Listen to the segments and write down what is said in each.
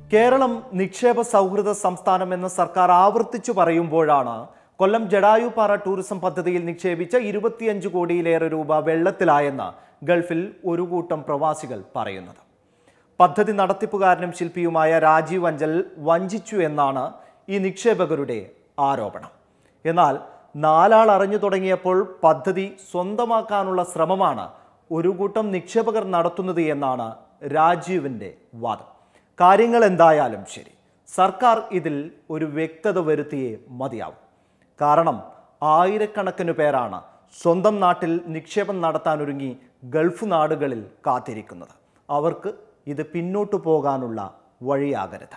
കേരളം നിക്ഷേപ സൗഹൃദ സംസ്ഥാനമെന്ന് സർക്കാർ ആവർത്തിച്ചു പറയുമ്പോഴാണ് കൊല്ലം ജഡായുപാറ ടൂറിസം പദ്ധതിയിൽ നിക്ഷേപിച്ച ഇരുപത്തിയഞ്ച് കോടിയിലേറെ രൂപ വെള്ളത്തിലായെന്ന് ഗൾഫിൽ ഒരു കൂട്ടം പ്രവാസികൾ പറയുന്നത് പദ്ധതി നടത്തിപ്പുകാരനും ശില്പിയുമായ രാജീവ് അഞ്ചൽ വഞ്ചിച്ചു എന്നാണ് ഈ നിക്ഷേപകരുടെ ആരോപണം എന്നാൽ നാലാൾ അറിഞ്ഞു തുടങ്ങിയപ്പോൾ പദ്ധതി സ്വന്തമാക്കാനുള്ള ശ്രമമാണ് ഒരു കൂട്ടം നിക്ഷേപകർ നടത്തുന്നത് എന്നാണ് രാജീവിൻ്റെ വാദം കാര്യങ്ങൾ എന്തായാലും ശരി സർക്കാർ ഇതിൽ ഒരു വ്യക്തത വരുത്തിയേ മതിയാവും കാരണം ആയിരക്കണക്കിന് പേരാണ് സ്വന്തം നാട്ടിൽ നിക്ഷേപം നടത്താനൊരുങ്ങി ഗൾഫ് നാടുകളിൽ കാത്തിരിക്കുന്നത് അവർക്ക് ഇത് പിന്നോട്ടു പോകാനുള്ള വഴിയാകരുത്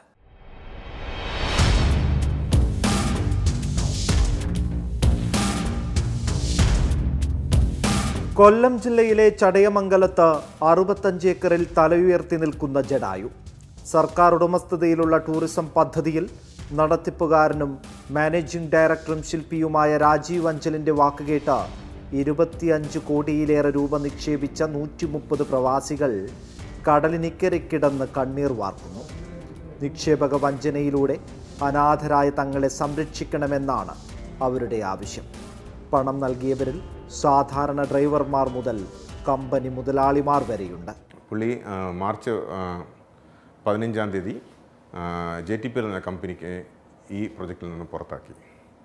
കൊല്ലം ജില്ലയിലെ ചടയമംഗലത്ത് അറുപത്തഞ്ച് ഏക്കറിൽ തലയുയർത്തി നിൽക്കുന്ന ജഡായു സർക്കാർ ഉടമസ്ഥതയിലുള്ള ടൂറിസം പദ്ധതിയിൽ നടത്തിപ്പുകാരനും മാനേജിംഗ് ഡയറക്ടറും ശില്പിയുമായ രാജീവ് അഞ്ചലിന്റെ വാക്കുകേട്ട് ഇരുപത്തിയഞ്ച് കോടിയിലേറെ രൂപ നിക്ഷേപിച്ച നൂറ്റി മുപ്പത് പ്രവാസികൾ കടലിനിക്കരയ്ക്കിടന്ന് കണ്ണീർ വാർക്കുന്നു നിക്ഷേപക വഞ്ചനയിലൂടെ അനാഥരായ തങ്ങളെ സംരക്ഷിക്കണമെന്നാണ് അവരുടെ ആവശ്യം പണം നൽകിയവരിൽ സാധാരണ ഡ്രൈവർമാർ മുതൽ കമ്പനി മുതലാളിമാർ വരെയുണ്ട് പുള്ളി ആ, മാർച്ച് ആ, പതിനഞ്ചാം തീയതി ജെ ടി പി എൽ എന്ന കമ്പനിക്ക് ഈ പ്രൊജക്റ്റിൽ നിന്ന് പുറത്താക്കി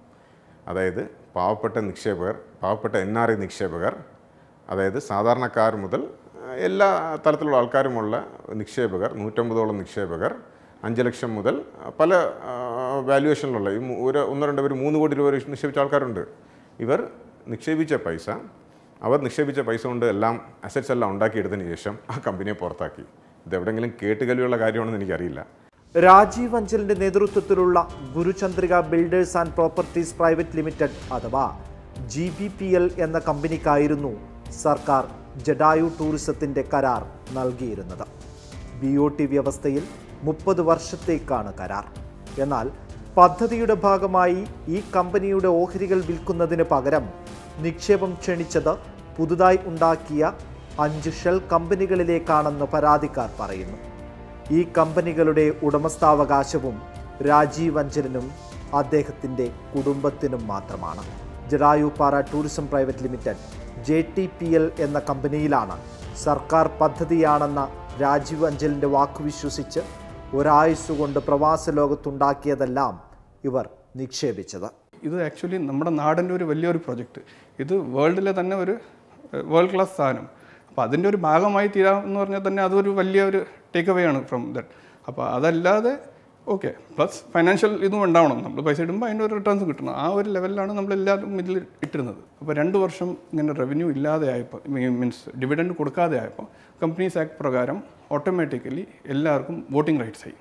അതായത് പാവപ്പെട്ട നിക്ഷേപകർ പാവപ്പെട്ട എൻ ആർ ഐ നിക്ഷേപകർ അതായത് സാധാരണക്കാർ മുതൽ ആ, എല്ലാ തലത്തിലുള്ള ആൾക്കാരുമുള്ള നിക്ഷേപകർ നൂറ്റമ്പതോളം നിക്ഷേപകർ അഞ്ച് ലക്ഷം മുതൽ ആ, പല വാല്യുവേഷനിലുള്ള ഈ മൂ- ഒരു ഒന്നോ രണ്ടോ പേര് മൂന്ന് കോടി രൂപ വരെ നിക്ഷേപിച്ച ആൾക്കാരുണ്ട് ഇവർ നിക്ഷേപിച്ച പൈസ അവർ നിക്ഷേപിച്ച പൈസ കൊണ്ട് എല്ലാം അസറ്റ്സ് എല്ലാം ഉണ്ടാക്കിയെടുത്തതിന് ശേഷം ആ കമ്പനിയെ പുറത്താക്കി ഇത് എവിടെയെങ്കിലും കേട്ടുകലിയുള്ള കാര്യമാണെന്ന് എനിക്കറിയില്ല രാജീവ് അഞ്ചലിന്റെ നേതൃത്വത്തിലുള്ള Guruchandrika builders and properties private limited അഥവാ ജി ബി പി എൽ എന്ന കമ്പനിക്കായിരുന്നു സർക്കാർ ജഡായു ടൂറിസത്തിന്റെ കരാർ നൽകിയിരുന്നത് ബി ഒ ടി വ്യവസ്ഥയിൽ മുപ്പത് വർഷത്തേക്കാണ് കരാർ എന്നാൽ പദ്ധതിയുടെ ഭാഗമായി ഈ കമ്പനിയുടെ ഓഹരികൾ വിൽക്കുന്നതിന് പകരം നിക്ഷേപം ക്ഷണിച്ചത് പുതുതായി ഉണ്ടാക്കിയ അഞ്ച് ഷെൽ കമ്പനികളിലേക്കാണെന്ന് പരാതിക്കാർ പറയുന്നു ഈ കമ്പനികളുടെ ഉടമസ്ഥാവകാശവും രാജീവ് അഞ്ചലിനും അദ്ദേഹത്തിൻ്റെ കുടുംബത്തിനും മാത്രമാണ് Jatayupara tourism private limited J T P L എന്ന കമ്പനിയിലാണ് സർക്കാർ പദ്ധതിയാണെന്ന രാജീവ് അഞ്ചലിൻ്റെ വാക്കു വിശ്വസിച്ച് ഒരായുസ് കൊണ്ട് പ്രവാസ ലോകത്തുണ്ടാക്കിയതെല്ലാം ഇവർ നിക്ഷേപിച്ചത് ഇത് ആക്ച്വലി നമ്മുടെ നാടിൻ്റെ ഒരു വലിയൊരു പ്രൊജക്റ്റ് ഇത് വേൾഡിലെ തന്നെ ഒരു വേൾഡ് ക്ലാസ് സാധനം അപ്പോൾ അതിൻ്റെ ഒരു ഭാഗമായി തീരാമെന്ന് പറഞ്ഞാൽ തന്നെ അതൊരു വലിയ ഒരു ടേക്ക് അവേ ആണ് ഫ്രം ദറ്റ് അപ്പോൾ അതല്ലാതെ ഓക്കെ പ്ലസ് ഫൈനാൻഷ്യൽ ഇതും ഉണ്ടാവണം നമ്മൾ പൈസ ഇടുമ്പോൾ അതിൻ്റെ ഒരു റിട്ടേൺസ് കിട്ടണം ആ ഒരു ലെവലിലാണ് നമ്മൾ എല്ലാവരും ഇതിൽ ഇട്ടിരുന്നത് അപ്പോൾ രണ്ട് വർഷം ഇങ്ങനെ റവന്യൂ ഇല്ലാതെ ആയപ്പോൾ മീൻസ് ഡിവിഡൻഡ് കൊടുക്കാതെ ആയപ്പോൾ കമ്പനീസ് ആക്ട് പ്രകാരം ഓട്ടോമാറ്റിക്കലി എല്ലാവർക്കും വോട്ടിംഗ് റൈറ്റ്സ് ആയി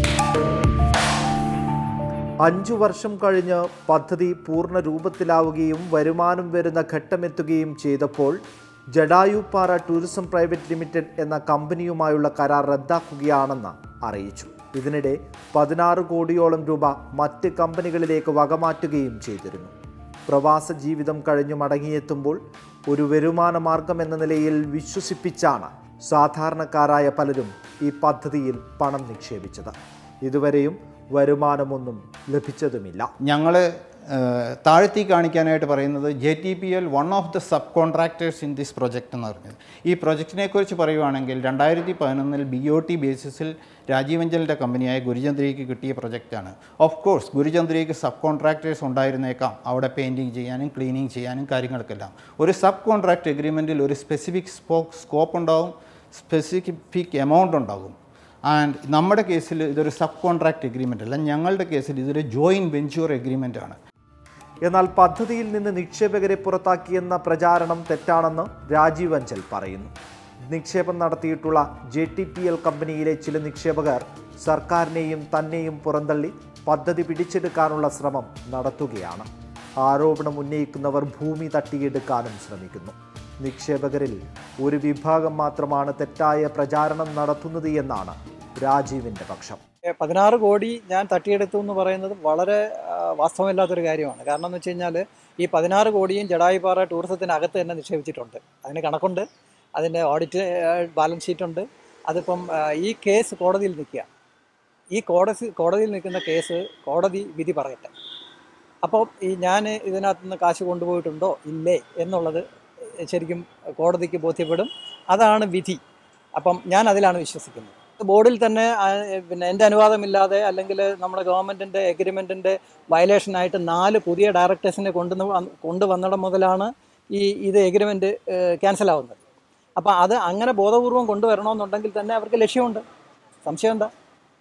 അഞ്ചു വർഷം കഴിഞ്ഞ് പദ്ധതി പൂർണ്ണ രൂപത്തിലാവുകയും വരുമാനം വരുന്ന ഘട്ടമെത്തുകയും ചെയ്തപ്പോൾ ജഡായുപാറ ടൂറിസം പ്രൈവറ്റ് ലിമിറ്റഡ് എന്ന കമ്പനിയുമായുള്ള കരാർ റദ്ദാക്കുകയാണെന്ന് അറിയിച്ചു ഇതിനിടെ പതിനാറ് കോടിയോളം രൂപ മറ്റ് കമ്പനികളിലേക്ക് വകമാറ്റുകയും ചെയ്തിരുന്നു പ്രവാസ ജീവിതം കഴിഞ്ഞു മടങ്ങിയെത്തുമ്പോൾ ഒരു വരുമാന മാർഗം എന്ന നിലയിൽ വിശ്വസിപ്പിച്ചാണ് സാധാരണക്കാരായ പലരും ഈ പദ്ധതിയിൽ പണം നിക്ഷേപിച്ചത് ഇതുവരെയും വരുമാനമൊന്നും ലഭിച്ചതുമില്ല ഞങ്ങൾ താഴ്ത്തി കാണിക്കാനായിട്ട് പറയുന്നത് J T P L one of the sub contractors in this project എന്ന് പറഞ്ഞത് ഈ പ്രൊജക്റ്റിനെ കുറിച്ച് പറയുവാണെങ്കിൽ രണ്ടായിരത്തി പതിനൊന്നിൽ ബി ഒ ടി ബേസിസിൽ രാജീവഞ്ചലിൻ്റെ കമ്പനിയായ ഗുരുചന്ദ്രിക്ക് കിട്ടിയ പ്രൊജക്റ്റാണ് ഓഫ് കോഴ്സ് ഗുരുചന്ദ്രിക്ക് സബ് കോൺട്രാക്ടേഴ്സ് ഉണ്ടായിരുന്നേക്കാം അവിടെ പെയിൻറ്റിങ് ചെയ്യാനും ക്ലീനിങ് ചെയ്യാനും കാര്യങ്ങൾക്കെല്ലാം ഒരു സബ് കോൺട്രാക്ട് എഗ്രിമെൻറ്റിൽ ഒരു സ്പെസിഫിക് സ്പോക്ക് സ്കോപ്പ് ഉണ്ടാവും സ്പെസിഫിക് എമൗണ്ട് ഉണ്ടാകും ആൻഡ് നമ്മുടെ കേസിൽ ഇതൊരു സബ് കോൺട്രാക്ട് എഗ്രിമെൻ്റ് അല്ല ഞങ്ങളുടെ കേസിൽ ഇതൊരു ജോയിൻറ്റ് വെഞ്ചൂർ എഗ്രിമെൻ്റ് ആണ് എന്നാൽ പദ്ധതിയിൽ നിന്ന് നിക്ഷേപകരെ പുറത്താക്കിയെന്ന പ്രചാരണം തെറ്റാണെന്ന് രാജീവ് അഞ്ചൽ പറയുന്നു നിക്ഷേപം നടത്തിയിട്ടുള്ള ജെ ടി പി എൽ കമ്പനിയിലെ ചില നിക്ഷേപകർ സർക്കാരിനെയും തന്നെയും പുറന്തള്ളി പദ്ധതി പിടിച്ചെടുക്കാനുള്ള ശ്രമം നടത്തുകയാണ് ആരോപണം ഉന്നയിക്കുന്നവർ ഭൂമി തട്ടിയെടുക്കാനും ശ്രമിക്കുന്നു നിക്ഷേപകരിൽ ഒരു വിഭാഗം മാത്രമാണ് തെറ്റായ പ്രചാരണം നടത്തുന്നത് എന്നാണ് രാജീവിൻ്റെ പക്ഷം ഏ, പതിനാറ് കോടി ഞാൻ തട്ടിയെടുത്തു എന്ന് പറയുന്നത് വളരെ ആ, വാസ്തവമില്ലാത്തൊരു കാര്യമാണ് കാരണം എന്ന് വെച്ച് കഴിഞ്ഞാൽ ഈ പതിനാറ് കോടിയും ജഡായിപ്പാറ ടൂറിസത്തിനകത്ത് തന്നെ നിക്ഷേപിച്ചിട്ടുണ്ട് അതിന് കണക്കുണ്ട് അതിൻ്റെ ഓഡിറ്റ് ബാലൻസ് ഷീറ്റ് ഉണ്ട് അതിപ്പം ആ, ഈ കേസ് കോടതിയിൽ നിൽക്കുക ഈ കോടതി കോടതിയിൽ നിൽക്കുന്ന കേസ് കോടതി വിധി പറയട്ടെ അപ്പോൾ ഈ ഞാൻ ഇതിനകത്ത് നിന്ന് കാശ് കൊണ്ടുപോയിട്ടുണ്ടോ ഇല്ലേ എന്നുള്ളത് ശരിക്കും കോടതിക്ക് ബോധ്യപ്പെടും അതാണ് വിധി അപ്പം ഞാൻ അതിലാണ് വിശ്വസിക്കുന്നത് ബോർഡിൽ തന്നെ ആ, പിന്നെ എൻ്റെ അനുവാദമില്ലാതെ അല്ലെങ്കിൽ നമ്മുടെ ഗവൺമെൻറ്റിൻ്റെ എഗ്രിമെൻറ്റിൻ്റെ വയലേഷനായിട്ട് നാല് പുതിയ ഡയറക്ടേഴ്സിനെ കൊണ്ടു കൊണ്ടുവന്നിടം മുതലാണ് ഈ ഇത് എഗ്രിമെൻറ്റ് ക്യാൻസൽ ആവുന്നത് അപ്പം അത് അങ്ങനെ ബോധപൂർവം കൊണ്ടുവരണമെന്നുണ്ടെങ്കിൽ തന്നെ അവർക്ക് ലക്ഷ്യമുണ്ട് സംശയം എന്താ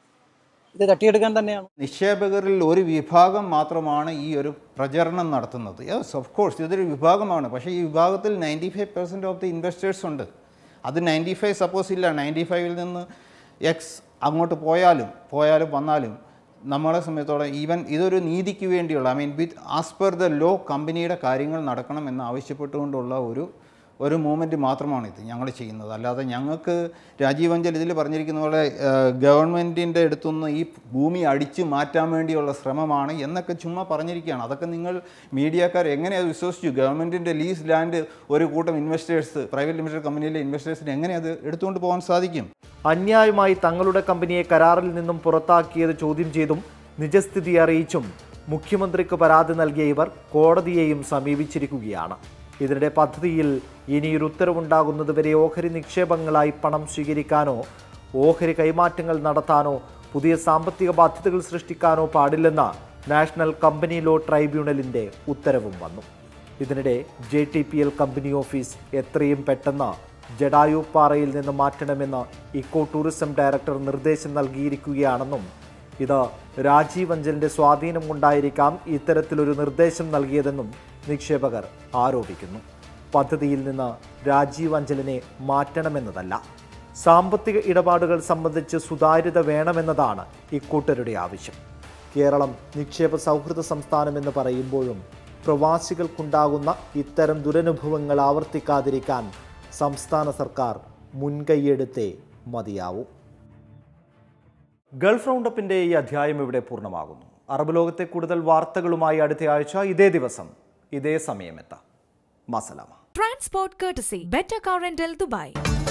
ഇത് തട്ടിയെടുക്കാൻ തന്നെയാണ് നിക്ഷേപകരിൽ ഒരു വിഭാഗം മാത്രമാണ് ഈ ഒരു പ്രചരണം നടത്തുന്നത് യെസ് ഓഫ് കോഴ്സ് ഇതൊരു വിഭാഗമാണ് പക്ഷേ ഈ വിഭാഗത്തിൽ ninety five percent of the investors ഉണ്ട് അത് നയൻറ്റി ഫൈവ് സപ്പോസ് ഇല്ല നയൻറ്റി ഫൈവിൽ നിന്ന് എക്സ് അങ്ങോട്ട് പോയാലും പോയാലും വന്നാലും നമ്മളെ സംബന്ധിച്ചോളം ഈവൻ ഇതൊരു നീതിക്ക് വേണ്ടിയുള്ള I mean with as per the law കമ്പനിയുടെ കാര്യങ്ങൾ നടക്കണം എന്ന് ആവശ്യപ്പെട്ടുകൊണ്ടുള്ള ഒരു ഒരു മൂവ്മെൻറ്റ് മാത്രമാണ് ഇത് ഞങ്ങൾ ചെയ്യുന്നത് അല്ലാതെ ഞങ്ങൾക്ക് രാജീവ് അഞ്ചൽ ഇതിൽ പറഞ്ഞിരിക്കുന്ന പോലെ ഗവൺമെൻറ്റിൻ്റെ അടുത്തുനിന്ന് ഈ ഭൂമി അടിച്ചു മാറ്റാൻ വേണ്ടിയുള്ള ശ്രമമാണ് എന്നൊക്കെ ചുമ്മാ പറഞ്ഞിരിക്കുകയാണ് അതൊക്കെ നിങ്ങൾ മീഡിയക്കാർ എങ്ങനെ അത് വിശ്വസിച്ചു ഗവൺമെൻറ്റിൻ്റെ ലീസ് ലാൻഡ് ഒരു കൂട്ടം ഇൻവെസ്റ്റേഴ്സ് പ്രൈവറ്റ് ലിമിറ്റഡ് കമ്പനിയിലെ ഇൻവെസ്റ്റേഴ്സിന് എങ്ങനെ അത് എടുത്തുകൊണ്ട് പോകാൻ സാധിക്കും അന്യായമായി തങ്ങളുടെ കമ്പനിയെ കരാറിൽ നിന്നും പുറത്താക്കിയത് ചോദ്യം ചെയ്തും നിജസ്ഥിതി അറിയിച്ചും മുഖ്യമന്ത്രിക്ക് പരാതി നൽകിയ ഇവർ കോടതിയെയും സമീപിച്ചിരിക്കുകയാണ് ഇതിനിടെ പദ്ധതിയിൽ ഇനിയൊരു ഉത്തരവുണ്ടാകുന്നതുവരെ ഓഹരി നിക്ഷേപങ്ങളായി പണം സ്വീകരിക്കാനോ ഓഹരി കൈമാറ്റങ്ങൾ നടത്താനോ പുതിയ സാമ്പത്തിക ബാധ്യതകൾ സൃഷ്ടിക്കാനോ പാടില്ലെന്ന നാഷണൽ കമ്പനി ലോ ട്രൈബ്യൂണലിന്റെ ഉത്തരവും വന്നു ഇതിനിടെ J T P L company office എത്രയും പെട്ടെന്ന് ജഡായു പാറയിൽ നിന്ന് മാറ്റണമെന്ന് ഇക്കോ ടൂറിസം ഡയറക്ടർ നിർദ്ദേശം നൽകിയിരിക്കുകയാണെന്നും ഇത് രാജീവ് അഞ്ചലിന്റെ സ്വാധീനം കൊണ്ടായിരിക്കാം ഇത്തരത്തിലൊരു നിർദ്ദേശം നൽകിയതെന്നും നിക്ഷേപകർ ആരോപിക്കുന്നു പദ്ധതിയിൽ നിന്ന് രാജീവ് അഞ്ചലിനെ മാറ്റണമെന്നതല്ല സാമ്പത്തിക ഇടപാടുകൾ സംബന്ധിച്ച് സുതാര്യത വേണമെന്നതാണ് ഇക്കൂട്ടരുടെ ആവശ്യം കേരളം നിക്ഷേപ സൗഹൃദ സംസ്ഥാനമെന്ന് പറയുമ്പോഴും പ്രവാസികൾക്കുണ്ടാകുന്ന ഇത്തരം ദുരനുഭവങ്ങൾ ആവർത്തിക്കാതിരിക്കാൻ സംസ്ഥാന സർക്കാർ മുൻകൈയെടുത്തേ മതിയാവൂ ഗൾഫ് റൗണ്ടപ്പിന്റെ ഈ അധ്യായം ഇവിടെ പൂർണ്ണമാകുന്നു അറബ് ലോകത്തെ കൂടുതൽ വാർത്തകളുമായി അടുത്ത ആഴ്ച ഇതേ ദിവസം ഇതേ സമയമെത്താം മസലാമ Transport courtesy Better Car Rental Dubai.